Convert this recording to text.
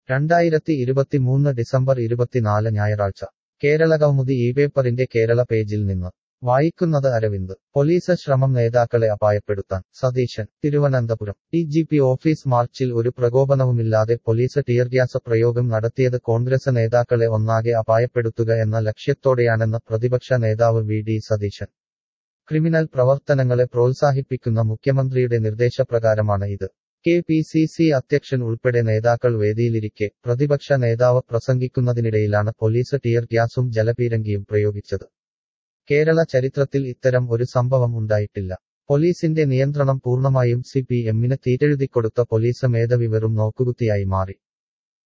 രണ്ടായിരത്തി ഇരുപത്തിമൂന്ന് ഡിസംബർ ഇരുപത്തിനാല് ഞായറാഴ്ച കേരള കൗമുദി ഈ പേപ്പറിന്റെ കേരള പേജിൽ നിന്ന് വായിക്കുന്നത് അരവിന്ദ് പോലീസ് ശ്രമം നേതാക്കളെ അപായപ്പെടുത്താൻ Satheesan Thiruvananthapuram D G P office മാർച്ചിൽ ഒരു പ്രകോപനവുമില്ലാതെ പോലീസ് ടിയർഗ്യാസ് പ്രയോഗം നടത്തിയത് കോൺഗ്രസ് നേതാക്കളെ ഒന്നാകെ അപായപ്പെടുത്തുക എന്ന ലക്ഷ്യത്തോടെയാണെന്ന് പ്രതിപക്ഷ നേതാവ് വി ഡി സതീശൻ ക്രിമിനൽ പ്രവർത്തനങ്ങളെ പ്രോത്സാഹിപ്പിക്കുന്ന മുഖ്യമന്ത്രിയുടെ നിർദ്ദേശപ്രകാരമാണ് ഇത് കെ പി സി സി അധ്യക്ഷൻ ഉൾപ്പെടെ നേതാക്കൾ വേദിയിലിരിക്കെ പ്രതിപക്ഷ നേതാവ് പ്രസംഗിക്കുന്നതിനിടയിലാണ് പോലീസ് ടിയർ ഗ്യാസും ജലപീരങ്കിയും പ്രയോഗിച്ചത് കേരള ചരിത്രത്തിൽ ഇത്തരം ഒരു സംഭവം ഉണ്ടായിട്ടില്ല പോലീസിന്റെ നിയന്ത്രണം പൂർണ്ണമായും സി പി എമ്മിന് തീറ്റെഴുതിക്കൊടുത്ത പോലീസ് മേധാവി വെറും നോക്കുകുത്തിയായി മാറി